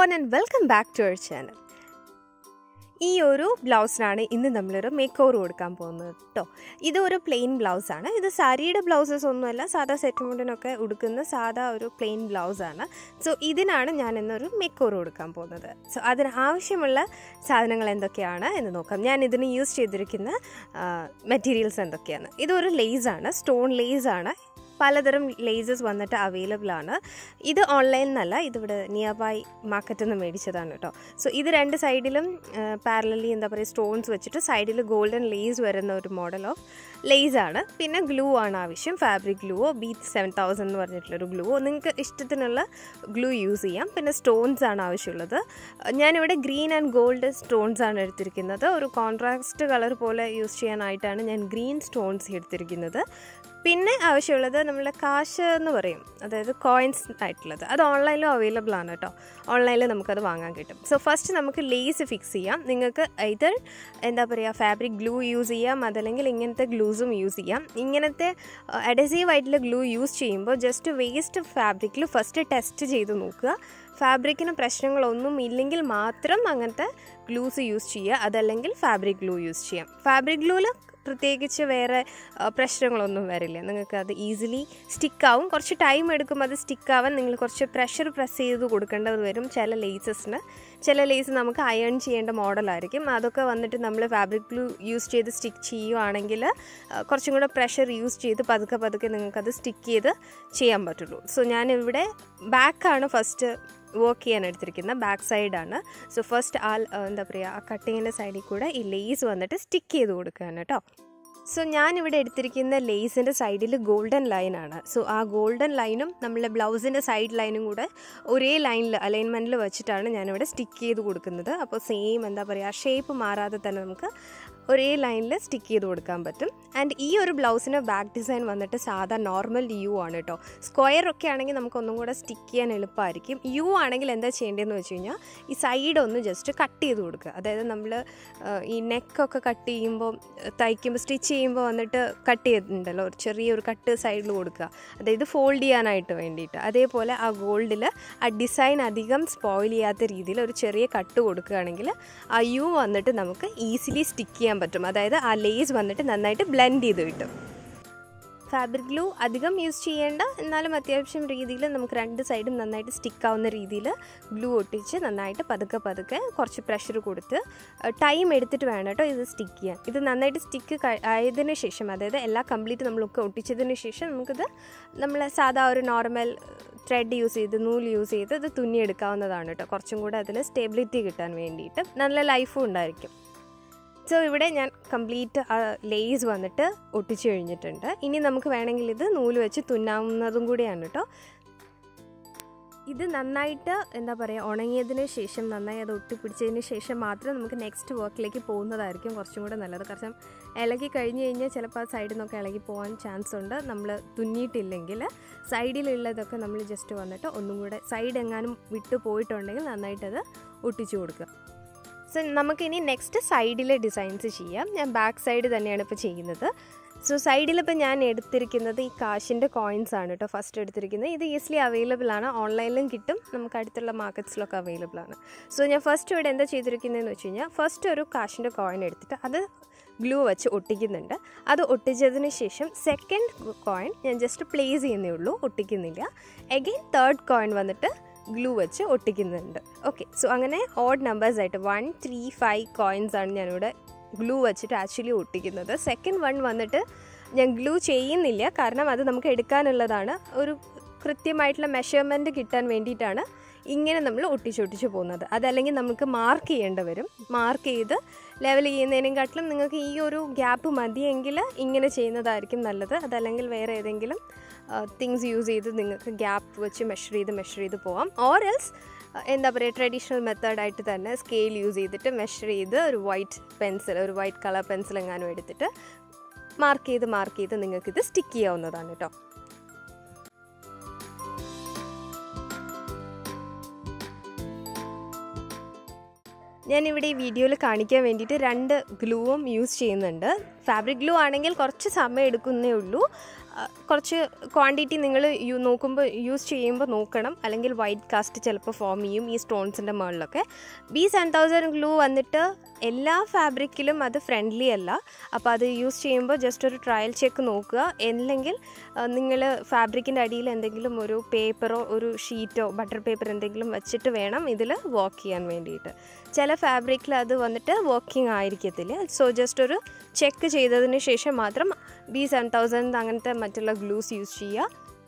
one and welcome back to our channel ഈ ഒരു ബ്ലൗസിനാണ് ഇന്ന് നമ്മളൊരു മേക്ക് ഓവർ കൊടുക്കാൻ പോകുന്നത് കേട്ടോ ഇതൊരു പ്ലെയിൻ ബ്ലൗസാണ് ഇത് സാരിയുടെ ബ്ലൗസസ് ഒന്നുമല്ല സാധാ സെറ്റ് മുണ്ടിനൊക്കെ ഉടുക്കുന്ന സാധാ ഒരു പ്ലെയിൻ ബ്ലൗസാണ് സോ ഇതിനാണ് ഞാൻ ഇന്നൊരു മേക്ക് ഓവർ കൊടുക്കാൻ പോകുന്നത് സോ അതിന് ആവശ്യമുള്ള സാധനങ്ങൾ എന്തൊക്കെയാണ് എന്ന് നോക്കാം ഞാൻ ഇതിന് യൂസ് ചെയ്തിരിക്കുന്ന മെറ്റീരിയൽസ് എന്തൊക്കെയാണ് ഇതൊരു ലേസാണ് സ്റ്റോൺ ലേസാണ് പലതരം ലേസസ് വന്നിട്ട് അവൈലബിൾ ആണ് ഇത് ഓൺലൈനിൽ നിന്നല്ല ഇതിവിടെ നിയർ ബൈ മാർക്കറ്റിൽ നിന്ന് മേടിച്ചതാണ് കേട്ടോ സോ ഇത് രണ്ട് സൈഡിലും പാരലലി എന്താ പറയുക സ്റ്റോൺസ് വെച്ചിട്ട് സൈഡിൽ ഗോൾഡൻ ലേസ് വരുന്ന ഒരു മോഡൽ ഓഫ് ലേസ് ആണ് പിന്നെ ഗ്ലൂ ആണ് ആവശ്യം ഫാബ്രിക് ഗ്ലൂവോ ബീത്ത് സെവൻ തൗസൻഡ് എന്ന് പറഞ്ഞിട്ടുള്ളൊരു ഗ്ലൂവോ നിങ്ങൾക്ക് ഇഷ്ടത്തിനുള്ള ഗ്ലൂ യൂസ് ചെയ്യാം പിന്നെ സ്റ്റോൺസ് ആണ് ആവശ്യമുള്ളത് ഞാനിവിടെ ഗ്രീൻ ആൻഡ് ഗോൾഡ് സ്റ്റോൺസ് ആണ് എടുത്തിരിക്കുന്നത് ഒരു കോൺട്രാസ്റ്റ് കളർ പോലെ യൂസ് ചെയ്യാനായിട്ടാണ് ഞാൻ ഗ്രീൻ സ്റ്റോൺസ് എടുത്തിരിക്കുന്നത് പിന്നെ ആവശ്യമുള്ളത് നമ്മളെ കാശ് എന്ന് പറയും അതായത് കോയിൻസ് ആയിട്ടുള്ളത് അത് ഓൺലൈനിലും അവൈലബിൾ ആണ് കേട്ടോ ഓൺലൈനിൽ നമുക്കത് വാങ്ങാൻ കിട്ടും സോ ഫസ്റ്റ് നമുക്ക് ലേസ് ഫിക്സ് ചെയ്യാം നിങ്ങൾക്ക് ഇതർ എന്താ പറയുക ഫാബ്രിക് ഗ്ലൂ യൂസ് ചെയ്യാം അതല്ലെങ്കിൽ ഇങ്ങനത്തെ ഗ്ലൂസും യൂസ് ചെയ്യാം ഇങ്ങനത്തെ അഡസീവ് ആയിട്ടുള്ള ഗ്ലൂ യൂസ് ചെയ്യുമ്പോൾ ജസ്റ്റ് വേസ്റ്റ് ഫാബ്രിക്കിൽ ഫസ്റ്റ് ടെസ്റ്റ് ചെയ്ത് നോക്കുക ഫാബ്രിക്കിന് പ്രശ്നങ്ങളൊന്നും ഇല്ലെങ്കിൽ മാത്രം അങ്ങനത്തെ ഗ്ലൂസ് യൂസ് ചെയ്യുക അതല്ലെങ്കിൽ ഫാബ്രിക് ഗ്ലൂ യൂസ് ചെയ്യാം ഫാബ്രിക് ഗ്ലൂവിൽ പ്രത്യേകിച്ച് വേറെ പ്രശ്നങ്ങളൊന്നും വരില്ല നിങ്ങൾക്ക് അത് ഈസിലി സ്റ്റിക്കാവും കുറച്ച് ടൈം എടുക്കും അത് സ്റ്റിക്കാവാൻ നിങ്ങൾ കുറച്ച് പ്രഷർ പ്രസ് ചെയ്ത് കൊടുക്കേണ്ടത് വരും ചില ലേസസിന് ചില ലേസ് നമുക്ക് അയൺ ചെയ്യേണ്ട മോഡലായിരിക്കും അതൊക്കെ വന്നിട്ട് നമ്മൾ ഫാബ്രിക് ഗ്ലൂ യൂസ് ചെയ്ത് സ്റ്റിക്ക് ചെയ്യുവാണെങ്കിൽ കുറച്ചും കൂടെ പ്രഷർ യൂസ് ചെയ്ത് പതുക്കെ പതുക്കെ നിങ്ങൾക്കത് സ്റ്റിക്ക് ചെയ്ത് ചെയ്യാൻ പറ്റുള്ളൂ സോ ഞാനിവിടെ ബാക്കാണ് ഫസ്റ്റ് വർക്ക് ചെയ്യാൻ എടുത്തിരിക്കുന്നത് ബാക്ക് സൈഡാണ് സോ ഫസ്റ്റ് ആ എന്താ പറയുക ആ കട്ടിങ്ങിൻ്റെ സൈഡിൽ കൂടെ ഈ ലേസ് വന്നിട്ട് സ്റ്റിക്ക് ചെയ്ത് കൊടുക്കുകയാണ് കേട്ടോ സോ ഞാനിവിടെ എടുത്തിരിക്കുന്ന ലേസിൻ്റെ സൈഡിൽ ഗോൾഡൻ ലൈനാണ് സോ ആ ഗോൾഡൻ ലൈനും നമ്മളെ ബ്ലൗസിൻ്റെ സൈഡ് ലൈനും കൂടെ ഒരേ ലൈനിൽ അലൈൻമെൻറ്റിൽ വെച്ചിട്ടാണ് ഞാനിവിടെ സ്റ്റിക്ക് ചെയ്ത് കൊടുക്കുന്നത് അപ്പോൾ സെയിം എന്താ പറയുക ഷേപ്പ് മാറാതെ തന്നെ നമുക്ക് ഒരേ ലൈനിൽ സ്റ്റിക്ക് ചെയ്ത് കൊടുക്കാൻ പറ്റും ആൻഡ് ഈ ഒരു ബ്ലൗസിന് ബാക്ക് ഡിസൈൻ വന്നിട്ട് സാധാ നോർമൽ യു ആണ് കേട്ടോ സ്ക്വയർ ഒക്കെ ആണെങ്കിൽ നമുക്ക് ഒന്നും കൂടെ സ്റ്റിക്ക് ചെയ്യാൻ എളുപ്പമായിരിക്കും യു ആണെങ്കിൽ എന്താ ചെയ്യേണ്ടതെന്ന് വെച്ച് കഴിഞ്ഞാൽ ഈ സൈഡ് ഒന്ന് ജസ്റ്റ് കട്ട് ചെയ്ത് കൊടുക്കുക അതായത് നമ്മൾ ഈ നെക്കൊക്കെ കട്ട് ചെയ്യുമ്പോൾ തയ്ക്കുമ്പോൾ സ്റ്റിച്ച് ചെയ്യുമ്പോൾ വന്നിട്ട് കട്ട് ചെയ്തിട്ടുണ്ടല്ലോ ഒരു ചെറിയൊരു കട്ട് സൈഡിൽ കൊടുക്കുക അതായത് ഫോൾഡ് ചെയ്യാനായിട്ട് വേണ്ടിയിട്ട് അതേപോലെ ആ ഗോൾഡിൽ ആ ഡിസൈൻ അധികം സ്പോയിൽ ചെയ്യാത്ത രീതിയിൽ ഒരു ചെറിയ കട്ട് കൊടുക്കുകയാണെങ്കിൽ ആ യു വന്നിട്ട് നമുക്ക് ഈസിലി സ്റ്റിക്ക് ചെയ്യാൻ പറ്റും അതായത് ആ ലേസ് വന്നിട്ട് നന്നായിട്ട് ബ്ലെൻഡ് ചെയ്ത് കിട്ടും ഫാബ്രിക് ഗ്ലൂ അധികം യൂസ് ചെയ്യേണ്ട എന്നാലും അത്യാവശ്യം രീതിയിൽ നമുക്ക് രണ്ട് സൈഡും നന്നായിട്ട് സ്റ്റിക്ക് ആവുന്ന രീതിയിൽ ഗ്ലൂ ഒട്ടിച്ച് നന്നായിട്ട് പതുക്കെ പതുക്കെ കുറച്ച് പ്രഷർ കൊടുത്ത് ടൈം എടുത്തിട്ട് വേണം കേട്ടോ ഇത് സ്റ്റിക്ക് ചെയ്യാൻ ഇത് നന്നായിട്ട് സ്റ്റിക്ക് ആയതിനു ശേഷം അതായത് എല്ലാ കംപ്ലീറ്റ് നമ്മളൊക്കെ ഒട്ടിച്ചതിന് ശേഷം നമുക്കിത് നമ്മൾ സാധാ ഒരു നോർമൽ ത്രെഡ് യൂസ് ചെയ്ത് നൂല് യൂസ് ചെയ്ത് ഇത് തുന്നിയെടുക്കാവുന്നതാണ് കേട്ടോ കുറച്ചും കൂടെ അതിൽ സ്റ്റെബിലിറ്റി കിട്ടാൻ വേണ്ടിയിട്ട് നല്ല ലൈഫും ഉണ്ടായിരിക്കും സോ ഇവിടെ ഞാൻ കംപ്ലീറ്റ് ആ ലേസ് വന്നിട്ട് ഒട്ടിച്ചു കഴിഞ്ഞിട്ടുണ്ട് ഇനി നമുക്ക് വേണമെങ്കിൽ ഇത് നൂല് വെച്ച് തുന്നാവുന്നതും കൂടിയാണ് കേട്ടോ ഇത് നന്നായിട്ട് എന്താ പറയുക ഉണങ്ങിയതിന് ശേഷം നന്നായി അത് ഒട്ടിപ്പിടിച്ചതിന് ശേഷം മാത്രം നമുക്ക് നെക്സ്റ്റ് വർക്കിലേക്ക് പോകുന്നതായിരിക്കും കുറച്ചും കൂടെ നല്ലത് കാരണം ഇളകി കഴിഞ്ഞ് കഴിഞ്ഞാൽ ചിലപ്പോൾ ആ സൈഡിൽ നിന്നൊക്കെ ഇളകി പോകാൻ ചാൻസ് ഉണ്ട് നമ്മൾ തുന്നിയിട്ടില്ലെങ്കിൽ സൈഡിലുള്ളതൊക്കെ നമ്മൾ ജസ്റ്റ് വന്നിട്ട് ഒന്നും കൂടെ സൈഡ് എങ്ങാനും വിട്ടു പോയിട്ടുണ്ടെങ്കിൽ നന്നായിട്ടത് ഒട്ടിച്ചു കൊടുക്കുക സോ നമുക്കിനി നെക്സ്റ്റ് സൈഡിലെ ഡിസൈൻസ് ചെയ്യാം ഞാൻ ബാക്ക് സൈഡ് തന്നെയാണ് ഇപ്പോൾ ചെയ്യുന്നത് സോ സൈഡിലിപ്പോൾ ഞാൻ എടുത്തിരിക്കുന്നത് ഈ കാശിൻ്റെ കോയിൻസ് ആണ് കേട്ടോ ഫസ്റ്റ് എടുത്തിരിക്കുന്നത് ഇത് ഈസിലി അവൈലബിൾ ആണ് ഓൺലൈനിലും കിട്ടും നമുക്ക് അടുത്തുള്ള മാർക്കറ്റ്സിലൊക്കെ അവൈലബിൾ ആണ് സോ ഞാൻ ഫസ്റ്റ് ഇവിടെ എന്താ ചെയ്തിരിക്കുന്നതെന്ന് വെച്ച് കഴിഞ്ഞാൽ ഫസ്റ്റ് ഒരു കാശിൻ്റെ കോയിൻ എടുത്തിട്ട് അത് ഗ്ലൂ വെച്ച് ഒട്ടിക്കുന്നുണ്ട് അത് ഒട്ടിച്ചതിന് ശേഷം സെക്കൻഡ് കോയിൻ ഞാൻ ജസ്റ്റ് പ്ലേസ് ചെയ്യുന്നേ ഉള്ളൂ ഒട്ടിക്കുന്നില്ല എഗെയിൻ തേർഡ് കോയിൻ വന്നിട്ട് ഗ്ലൂ വെച്ച് ഒട്ടിക്കുന്നുണ്ട് ഓക്കെ സോ അങ്ങനെ ഓഡ് നമ്പേഴ്സ് ആയിട്ട് വൺ ത്രീ ഫൈവ് കോയിൻസ് ആണ് ഞാനിവിടെ ഗ്ലൂ വെച്ചിട്ട് ആക്ച്വലി ഒട്ടിക്കുന്നത് സെക്കൻഡ് വൺ വന്നിട്ട് ഞാൻ ഗ്ലൂ ചെയ്യുന്നില്ല കാരണം അത് നമുക്ക് എടുക്കാനുള്ളതാണ് ഒരു കൃത്യമായിട്ടുള്ള മെഷർമെൻറ്റ് കിട്ടാൻ വേണ്ടിയിട്ടാണ് ഇങ്ങനെ നമ്മൾ ഒട്ടിച്ചൊട്ടിച്ച് പോകുന്നത് അതല്ലെങ്കിൽ നമുക്ക് മാർക്ക് ചെയ്യേണ്ടി വരും മാർക്ക് ചെയ്ത് ലെവൽ ചെയ്യുന്നതിനെക്കാട്ടിലും നിങ്ങൾക്ക് ഈ ഒരു ഗ്യാപ്പ് മതിയെങ്കിൽ ഇങ്ങനെ ചെയ്യുന്നതായിരിക്കും നല്ലത് അതല്ലെങ്കിൽ വേറെ ഏതെങ്കിലും തിങ്സ് യൂസ് ചെയ്ത് നിങ്ങൾക്ക് ഗ്യാപ്പ് വെച്ച് മെഷർ ചെയ്ത് മെഷർ ചെയ്ത് പോവാം ഓർ എൽസ് എന്താ പറയുക ട്രഡീഷണൽ മെത്തേഡായിട്ട് തന്നെ സ്കെയിൽ യൂസ് ചെയ്തിട്ട് മെഷർ ചെയ്ത് ഒരു വൈറ്റ് പെൻസിൽ ഒരു വൈറ്റ് കളർ പെൻസിൽ എങ്ങാനും എടുത്തിട്ട് മാർക്ക് ചെയ്ത് മാർക്ക് ചെയ്ത് നിങ്ങൾക്കിത് സ്റ്റിക്ക് ചെയ്യാവുന്നതാണ് കേട്ടോ ഞാനിവിടെ ഈ വീഡിയോയിൽ കാണിക്കാൻ വേണ്ടിയിട്ട് രണ്ട് ഗ്ലൂവും യൂസ് ചെയ്യുന്നുണ്ട് ഫാബ്രിക് ഗ്ലൂ ആണെങ്കിൽ കുറച്ച് സമയം എടുക്കുന്നേ ഉള്ളൂ ആ, കുറച്ച് ക്വാണ്ടിറ്റി നിങ്ങൾ യു നോക്കുമ്പോൾ യൂസ് ചെയ്യുമ്പോൾ നോക്കണം അല്ലെങ്കിൽ വൈറ്റ് കാസ്റ്റ് ചിലപ്പോൾ ഫോം ചെയ്യും ഈ സ്റ്റോൺസിൻ്റെ മുകളിലൊക്കെ ബി സെവൻ തൗസൻഡ് ഗ്ലൂ വന്നിട്ട് എല്ലാ ഫാബ്രിക്കിലും അത് ഫ്രണ്ട്ലി അല്ല അപ്പോൾ അത് യൂസ് ചെയ്യുമ്പോൾ ജസ്റ്റ് ഒരു ട്രയൽ ചെക്ക് നോക്കുക അല്ലെങ്കിൽ നിങ്ങൾ ഫാബ്രിക്കിൻ്റെ അടിയിൽ എന്തെങ്കിലും ഒരു പേപ്പറോ ഒരു ഷീറ്റോ ബട്ടർ പേപ്പർ എന്തെങ്കിലും വെച്ചിട്ട് വേണം ഇതിൽ വർക്ക് ചെയ്യാൻ വേണ്ടിയിട്ട് ചില ഫാബ്രിക്കിൽ അത് വന്നിട്ട് വർക്കിംഗ് ആയിരിക്കത്തില്ല സോ ജസ്റ്റ് ഒരു ചെക്ക് ചെയ്തതിന് ശേഷം മാത്രം ബി സെവൻ തൗസൻഡ് അങ്ങനത്തെ മറ്റുള്ള ഗ്ലൂസ് യൂസ് ചെയ്യുക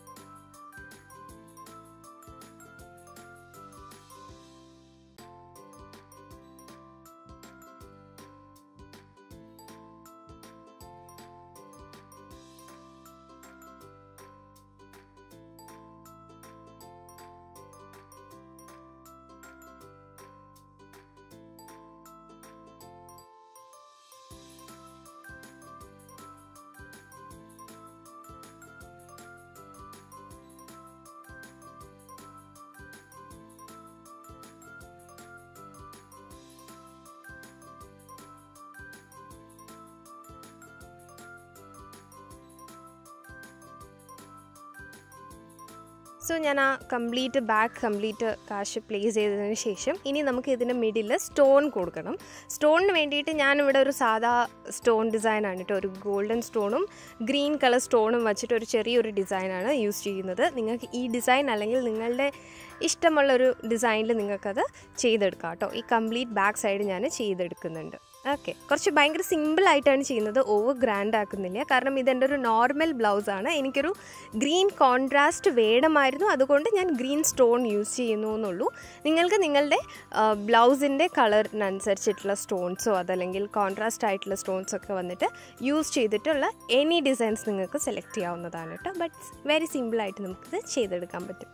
സോ ഞാൻ ആ കംപ്ലീറ്റ് ബാക്ക് കംപ്ലീറ്റ് കാശ് പ്ലേസ് ചെയ്തതിന് ശേഷം ഇനി നമുക്ക് ഇതിൻ്റെ മിഡിൽ സ്റ്റോൺ കൊടുക്കണം സ്റ്റോണിന് വേണ്ടിയിട്ട് ഞാനിവിടെ ഒരു സാധാ സ്റ്റോൺ ഡിസൈനാണ് കേട്ടോ ഒരു ഗോൾഡൻ സ്റ്റോണും ഗ്രീൻ കളർ സ്റ്റോണും വെച്ചിട്ട് ഒരു ചെറിയൊരു ഡിസൈനാണ് യൂസ് ചെയ്യുന്നത് നിങ്ങൾക്ക് ഈ ഡിസൈൻ അല്ലെങ്കിൽ നിങ്ങളുടെ ഇഷ്ടമുള്ളൊരു ഡിസൈനിൽ നിങ്ങൾക്കത് ചെയ്തെടുക്കാം കേട്ടോ ഈ കംപ്ലീറ്റ് ബാക്ക് സൈഡ് ഞാൻ ചെയ്തെടുക്കുന്നുണ്ട് ഓക്കെ കുറച്ച് ഭയങ്കര സിമ്പിളായിട്ടാണ് ചെയ്യുന്നത് ഓവർ ഗ്രാൻഡ് ആക്കുന്നില്ല കാരണം ഇതെൻ്റെ ഒരു നോർമൽ ബ്ലൗസാണ് എനിക്കൊരു ഗ്രീൻ കോൺട്രാസ്റ്റ് വേണമായിരുന്നു അതുകൊണ്ട് ഞാൻ ഗ്രീൻ സ്റ്റോൺ യൂസ് ചെയ്യുന്നു എന്നുള്ളൂ നിങ്ങൾക്ക് നിങ്ങളുടെ ബ്ലൗസിൻ്റെ കളറിനനുസരിച്ചിട്ടുള്ള സ്റ്റോൺസോ അതല്ലെങ്കിൽ കോൺട്രാസ്റ്റ് ആയിട്ടുള്ള സ്റ്റോൺസ് ഒക്കെ വന്നിട്ട് യൂസ് ചെയ്തിട്ടുള്ള എനി ഡിസൈൻസ് നിങ്ങൾക്ക് സെലക്ട് ചെയ്യാവുന്നതാണ് കേട്ടോ ബട്ട് വെരി സിമ്പിളായിട്ട് നമുക്കിത് ചെയ്തെടുക്കാൻ പറ്റും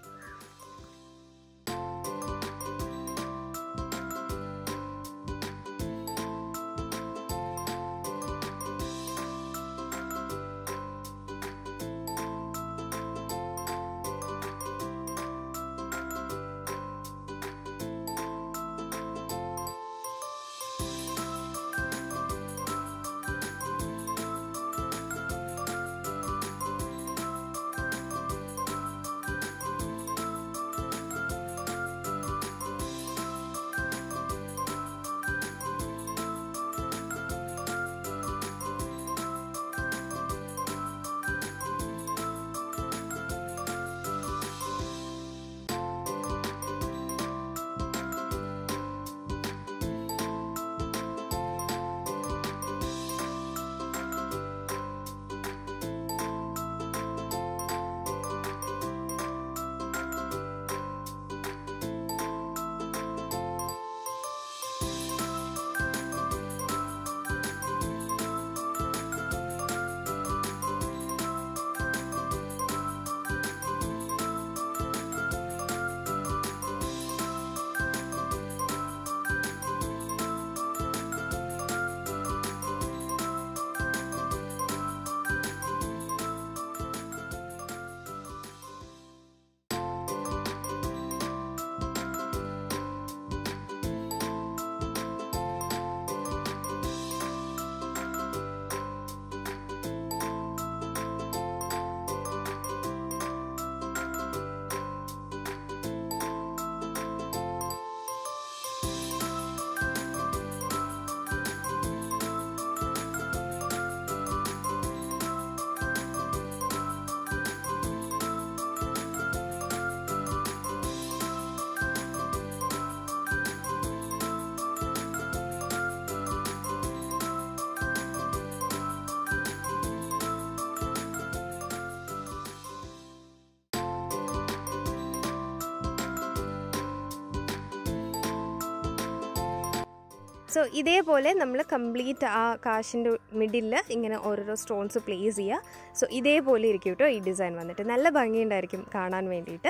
സോ ഇതേപോലെ നമ്മൾ കംപ്ലീറ്റ് ആ കാശിൻ്റെ മിഡിൽ ഇങ്ങനെ ഓരോരോ സ്റ്റോൺസ് പ്ലേസ് ചെയ്യുക സോ ഇതേപോലെ ഇരിക്കും കേട്ടോ ഈ ഡിസൈൻ വന്നിട്ട് നല്ല ഭംഗിയുണ്ടായിരിക്കും കാണാൻ വേണ്ടിയിട്ട്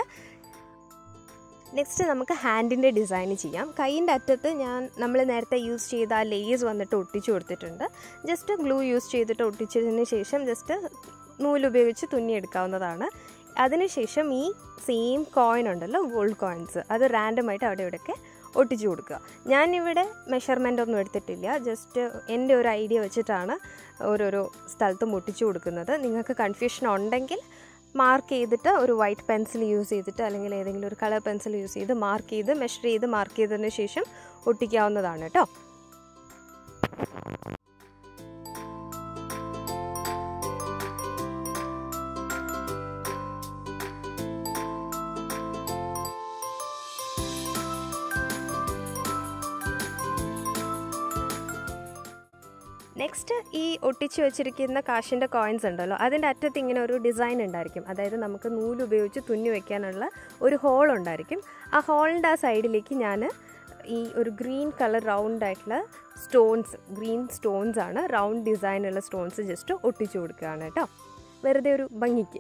നെക്സ്റ്റ് നമുക്ക് ഹാൻഡിൻ്റെ ഡിസൈൻ ചെയ്യാം കൈയിൻ്റെ അറ്റത്ത് ഞാൻ നമ്മൾ നേരത്തെ യൂസ് ചെയ്ത ആ ലേസ് വന്നിട്ട് ഒട്ടിച്ചു കൊടുത്തിട്ടുണ്ട് ജസ്റ്റ് ഗ്ലൂ യൂസ് ചെയ്തിട്ട് ഒട്ടിച്ചതിന് ശേഷം ജസ്റ്റ് നൂലുപയോഗിച്ച് തുന്നിയെടുക്കാവുന്നതാണ് അതിനുശേഷം ഈ സെയിം കോയിൻ ഉണ്ടല്ലോ ഗോൾഡ് കോയിൻസ് അത് റാൻഡമായിട്ട് അവിടെ ഇവിടെയൊക്കെ ഒട്ടിച്ചു കൊടുക്കുക ഞാനിവിടെ മെഷർമെൻ്റ് ഒന്നും എടുത്തിട്ടില്ല ജസ്റ്റ് എൻ്റെ ഒരു ഐഡിയ വെച്ചിട്ടാണ് ഓരോരോ സ്ഥലത്തും ഒട്ടിച്ചു കൊടുക്കുന്നത് നിങ്ങൾക്ക് കൺഫ്യൂഷൻ ഉണ്ടെങ്കിൽ മാർക്ക് ചെയ്തിട്ട് ഒരു വൈറ്റ് പെൻസിൽ യൂസ് ചെയ്തിട്ട് അല്ലെങ്കിൽ ഏതെങ്കിലും ഒരു കളർ പെൻസിൽ യൂസ് ചെയ്ത് മാർക്ക് ചെയ്ത് മെഷർ ചെയ്ത് മാർക്ക് ചെയ്തതിന് ശേഷം ഒട്ടിക്കാവുന്നതാണ് കേട്ടോ നെക്സ്റ്റ് ഈ ഒട്ടിച്ചു വെച്ചിരിക്കുന്ന കാശിൻ്റെ കോയിൻസ് ഉണ്ടല്ലോ അതിൻ്റെ അറ്റത്ത് ഇങ്ങനെ ഒരു ഡിസൈൻ ഉണ്ടായിരിക്കും അതായത് നമുക്ക് നൂല് ഉപയോഗിച്ച് തുന്നി വെക്കാനുള്ള ഒരു ഹോൾ ഉണ്ടായിരിക്കും ആ ഹോളിൻ്റെ ആ സൈഡിലേക്ക് ഞാൻ ഈ ഒരു ഗ്രീൻ കളർ റൗണ്ട് ആയിട്ടുള്ള സ്റ്റോൺസ് ഗ്രീൻ സ്റ്റോൺസ് ആണ് റൗണ്ട് ഡിസൈനുള്ള സ്റ്റോൺസ് ജസ്റ്റ് ഒട്ടിച്ചു കൊടുക്കുകയാണ് കേട്ടോ വെറുതെ ഒരു ഭംഗിക്ക്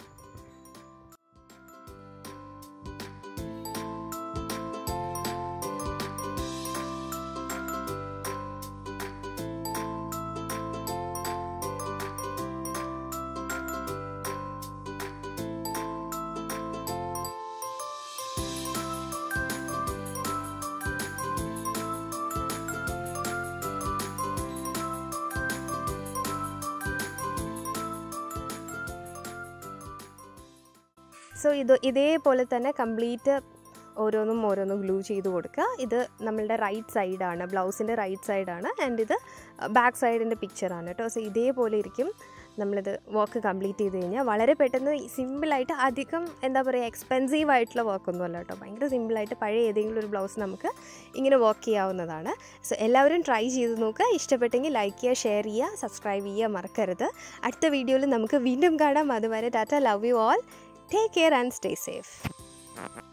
സോ ഇത് ഇതേപോലെ തന്നെ കംപ്ലീറ്റ് ഓരോന്നും ഓരോന്നും ഗ്ലൂ ചെയ്ത് കൊടുക്കുക ഇത് നമ്മളുടെ റൈറ്റ് സൈഡാണ് ബ്ലൗസിൻ്റെ റൈറ്റ് സൈഡാണ് ആൻഡ് ഇത് ബാക്ക് സൈഡിൻ്റെ പിക്ചറാണ് കേട്ടോ സോ ഇതേപോലെ ഇരിക്കും നമ്മളിത് വർക്ക് കംപ്ലീറ്റ് ചെയ്ത് കഴിഞ്ഞാൽ വളരെ പെട്ടെന്ന് സിമ്പിളായിട്ട് അധികം എന്താ പറയുക എക്സ്പെൻസീവ് ആയിട്ടുള്ള വർക്കൊന്നും അല്ല കേട്ടോ ഭയങ്കര സിമ്പിളായിട്ട് പഴയ ഏതെങ്കിലും ഒരു ബ്ലൗസ് നമുക്ക് ഇങ്ങനെ വർക്ക് ചെയ്യാവുന്നതാണ് സോ എല്ലാവരും ട്രൈ ചെയ്ത് നോക്കുക ഇഷ്ടപ്പെട്ടെങ്കിൽ ലൈക്ക് ചെയ്യുക ഷെയർ ചെയ്യുക സബ്സ്ക്രൈബ് ചെയ്യുക മറക്കരുത് അടുത്ത വീഡിയോയിൽ നമുക്ക് വീണ്ടും കാണാം അതുവരെ tata love you all take care and stay safe